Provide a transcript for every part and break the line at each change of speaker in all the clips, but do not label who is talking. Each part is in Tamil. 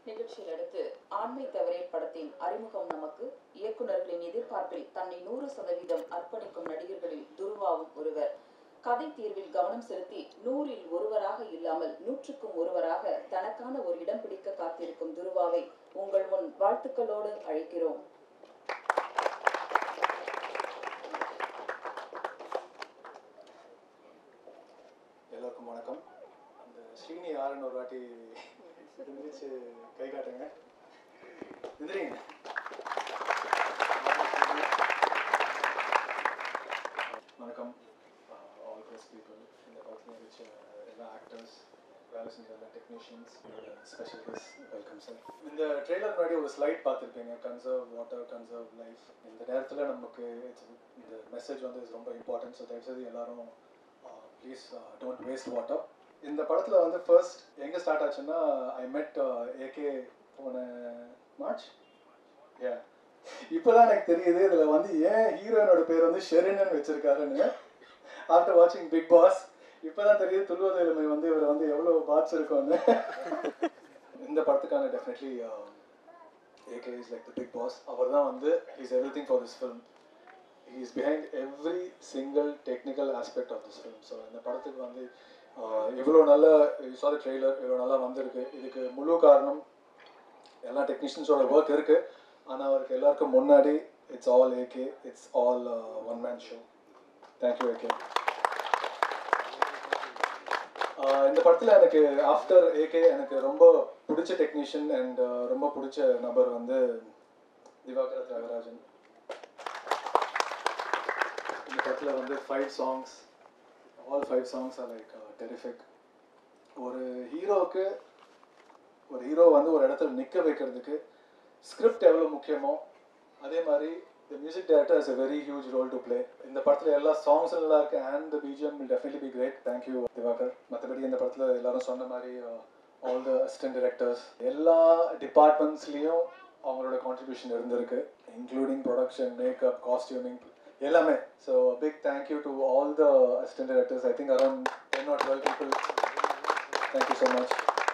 நிகழ்ச்சியில் அடுத்து ஆண்மை தவறேல் படத்தின் அறிமுகம் நமக்கு இயக்குனர்களின் எதிர்பார்ப்பில் தன்னை நூறு சதவீதம் அர்ப்பணிக்கும் நடிகர்களில் துருவாவும் ஒருவர் கதை தீர்வில் கவனம் செலுத்தி நூறில் ஒருவராக இல்லாமல் நூற்றுக்கும் ஒருவராக தனக்கான ஒரு இடம் பிடிக்க காத்திருக்கும் துருவாவை உங்கள் முன் வாழ்த்துக்களோடு அழைக்கிறோம்
எல்லோருக்கும் வணக்கம் அந்த ஸ்ரீனி யாருன்னு ஒரு வாட்டி எந்திரிச்சு கை காட்டுங்க எந்திரிங்க வணக்கம் ஆல் ப்ரெஸ் பீப்புள் இந்த படத்தில் இருந்துச்சு எல்லா ஆக்டர்ஸ் வேலை செஞ்ச எல்லா technicians special guest welcome sir இந்த ட்ரெய்லர் முன்னாடி ஒரு ஸ்லைட் பார்த்துருப்பீங்க கன்சர்வ் வாட்டர் கன்சர்வ் லைஃப் இந்த நேரத்தில் நமக்கு it's- இந்த மெசேஜ் வந்து is ரொம்ப இம்பார்ட்டன்ட் ஸோ தயவுசெய்து எல்லாரும் ப்ளீஸ் டோன்ட் வேஸ்ட் வாட்டர் இந்த படத்தில் வந்து ஃபர்ஸ்ட் எங்கே ஸ்டார்ட் ஆச்சுன்னா ஐ மெட் ஏகே போன மார்ச் ஏ இப்போதான் எனக்கு தெரியுது இதில் வந்து ஏன் ஹீரோயினோட பேர் வந்து ஷெரினன் வச்சிருக்காருன்னு ஆஃப்டர் வாட்சிங் பிக் பாஸ் இப்போதான் தெரியுது துள்ளுவது எளிமை வந்து இவர் வந்து எவ்வளோ பாட்ஸ் இருக்கும்னு இந்த படத்துக்கான definitely AK is like the Bigg Boss அவர் தான் வந்து is everything for this film he is behind every single technical aspect of this film so இந்த படத்துக்கு வந்து ஆஹ், இவ்வளோ நல்ல சாரி ட்ரெய்லர் இவ்வளோ நல்லா வந்திருக்கு இதுக்கு முழு காரணம் எல்லா டெக்னீஷியன்ஸோட ஒர்க் இருக்கு ஆனால் அவருக்கு எல்லாருக்கும் முன்னாடி it's all AK it's all one man show thank you AK இந்த படத்தில் எனக்கு ஆஃப்டர் ஏகே எனக்கு ரொம்ப பிடிச்ச டெக்னீஷியன் அண்ட் ரொம்ப பிடிச்ச நபர் வந்து திவாகர தியாகராஜன் இந்த படத்தில் வந்து five songs all five songs are like terrific ஒரு ஹீரோவுக்கு ஒரு ஹீரோ வந்து ஒரு இடத்துல நிற்க வைக்கிறதுக்கு ஸ்கிரிப்ட் எவ்வளோ முக்கியமோ அதே மாதிரி the music director is a very huge role to play இந்த படத்தில் எல்லா சாங்ஸ் நல்லா இருக்கு and the BGM will definitely be great thank you Diwakar மற்றபடி இந்த படத்தில் எல்லாரும் சொன்ன மாதிரி ஆல் த அசிஸ்டன்ட் டிரெக்டர்ஸ் எல்லா டிபார்ட்மெண்ட்ஸ்லேயும் அவங்களோட கான்ட்ரிபியூஷன் இருந்திருக்கு இன்க்ளூடிங் ப்ரொடக்ஷன் மேக்கப் காஸ்டியூமிங் எல்லாமே so big thank you to all the assistant directors I think around ten or twelve people thank you so much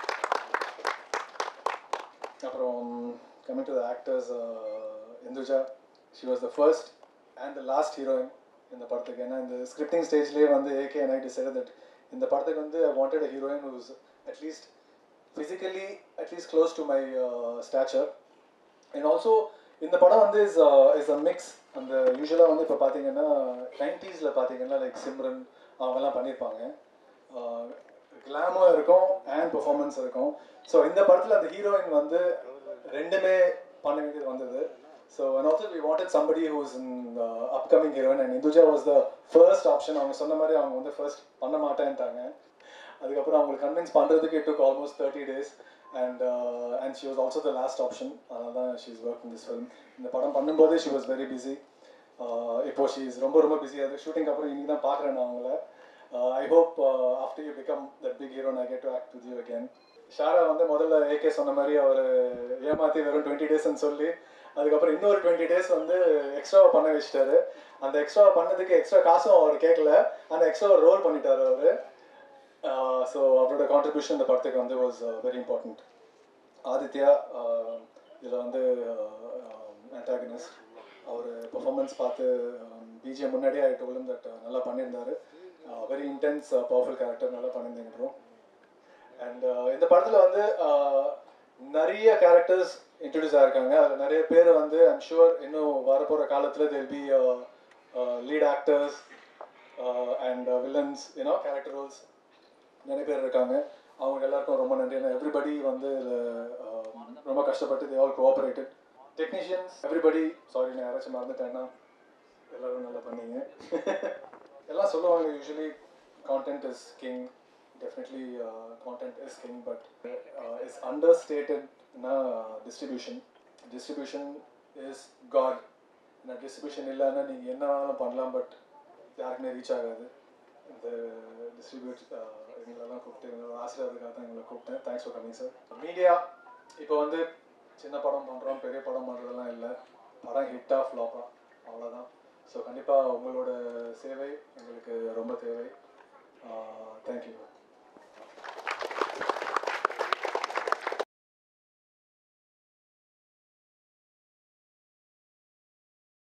அப்புறம் coming to the actors Induja she was the first and the last heroine இந்த படத்துக்கு ஏன்னா இந்த ஸ்கிரிப்டிங் ஸ்டேஜ்லேயே வந்து AK and I decide that இந்த படத்துக்கு வந்து I wanted a heroine whose at least physically at least close to my stature and also இந்த படம் வந்து இஸ் இஸ் அ மிக்ஸ் அந்த யூஸ்வலாக வந்து இப்போ பார்த்தீங்கன்னா நைன்டீஸில் பார்த்தீங்கன்னா லைக் சிம்ரன் அவங்கெல்லாம் பண்ணியிருப்பாங்க கிளாமும் இருக்கும் அண்ட் பெர்ஃபார்மன்ஸ் இருக்கும் ஸோ இந்த படத்தில் அந்த ஹீரோயின் வந்து ரெண்டுமே பண்ண வேண்டியது வந்தது so and also we wanted somebody who's in upcoming heroine and Induja was the first option அவங்க சொன்ன மாதிரி அவங்க வந்து ஃபர்ஸ்ட் பண்ண மாட்டேன்ட்டாங்க அதுக்கப்புறம் அவங்களுக்கு கன்வின்ஸ் பண்ணுறதுக்கு it took almost thirty days and and she was also the last option அதனால தான் she is work in this film இந்த படம் பண்ணும்போதே ஷி வாஸ் வெரி பிஸி இப்போ ஷி இஸ் ரொம்ப ரொம்ப பிஸியாக இருக்குது ஷூட்டிங் அப்புறம் இன்னைக்கு தான் பார்க்குறேன் நான் அவங்கள I hope after you become that big hero I get to act with you again Shara வந்து முதல்ல ஏகே சொன்ன மாதிரி அவர் ஏமாற்றி வெறும் டுவெண்ட்டி டேஸ்ன்னு சொல்லி அதுக்கப்புறம் இன்னொரு டுவெண்ட்டி டேஸ் வந்து எக்ஸ்ட்ராவாக பண்ண வச்சிட்டாரு அந்த எக்ஸ்ட்ரா பண்ணதுக்கு எக்ஸ்ட்ரா காசும் அவர் கேட்கல அந்த எக்ஸ்ட்ரா ரோல் பண்ணிட்டாரு அவர் ஸோ அவரோட கான்ட்ரிபியூஷன் இந்த படத்துக்கு வந்து வாஸ் வெரி இம்பார்ட்டண்ட் ஆதித்யா இதில் வந்து ஆன்டாகனிஸ்ட் அவர் பெர்ஃபார்மன்ஸ் பார்த்து பிஜிஎம் முன்னாடியே ஐ டோலும் தட் நல்லா பண்ணியிருந்தாரு வெரி இன்டென்ஸ் பவர்ஃபுல் கேரக்டர் நல்லா பண்ணியிருந்தேங்கிறோம் அண்ட் இந்த படத்தில் வந்து uh, நிறைய கேரக்டர்ஸ் இன்ட்ரடியூஸ் ஆயிருக்காங்க அதில் நிறைய பேர் வந்து ஐம் ஷுவர் இன்னும் வரப்போகிற காலத்தில் they'll be lead actors and villains you know character roles நிறைய பேர் இருக்காங்க அவங்க எல்லாருக்கும் ரொம்ப நன்றி ஏன்னா எவ்ரிபடி வந்து இதில் ரொம்ப கஷ்டப்பட்டு they all cooperated technicians everybody sorry நான் யாராச்சும் மறந்துட்டேன்னா எல்லாரும் நல்லா பண்ணீங்க எல்லாம் சொல்லுவாங்க usually content is king definitely content is king but is அண்டர் ஸ்டேட்டட்னா டிஸ்ட்ரிபியூஷன் டிஸ்ட்ரிபியூஷன் இஸ் காட் ஏன்னா டிஸ்ட்ரிபியூஷன் இல்லைன்னா நீங்கள் என்ன வேணாலும் பண்ணலாம் பட் யாருக்குமே ரீச் ஆகாது இந்த டிஸ்ட்ரிபியூட் எங்களெல்லாம் கூப்பிட்டு எங்களோட ஆசீர்வாதத்துக்காக தான் எங்களை கூப்பிட்டேன் thanks for coming sir media இப்போ வந்து சின்ன படம் பண்ணுறோம் பெரிய படம் பண்ணுறதெல்லாம் இல்லை படம் ஹிட்டா ஃப்ளாப்பா அவ்வளோதான் ஸோ கண்டிப்பாக உங்களோட சேவை எங்களுக்கு ரொம்ப தேவை தேங்க்யூ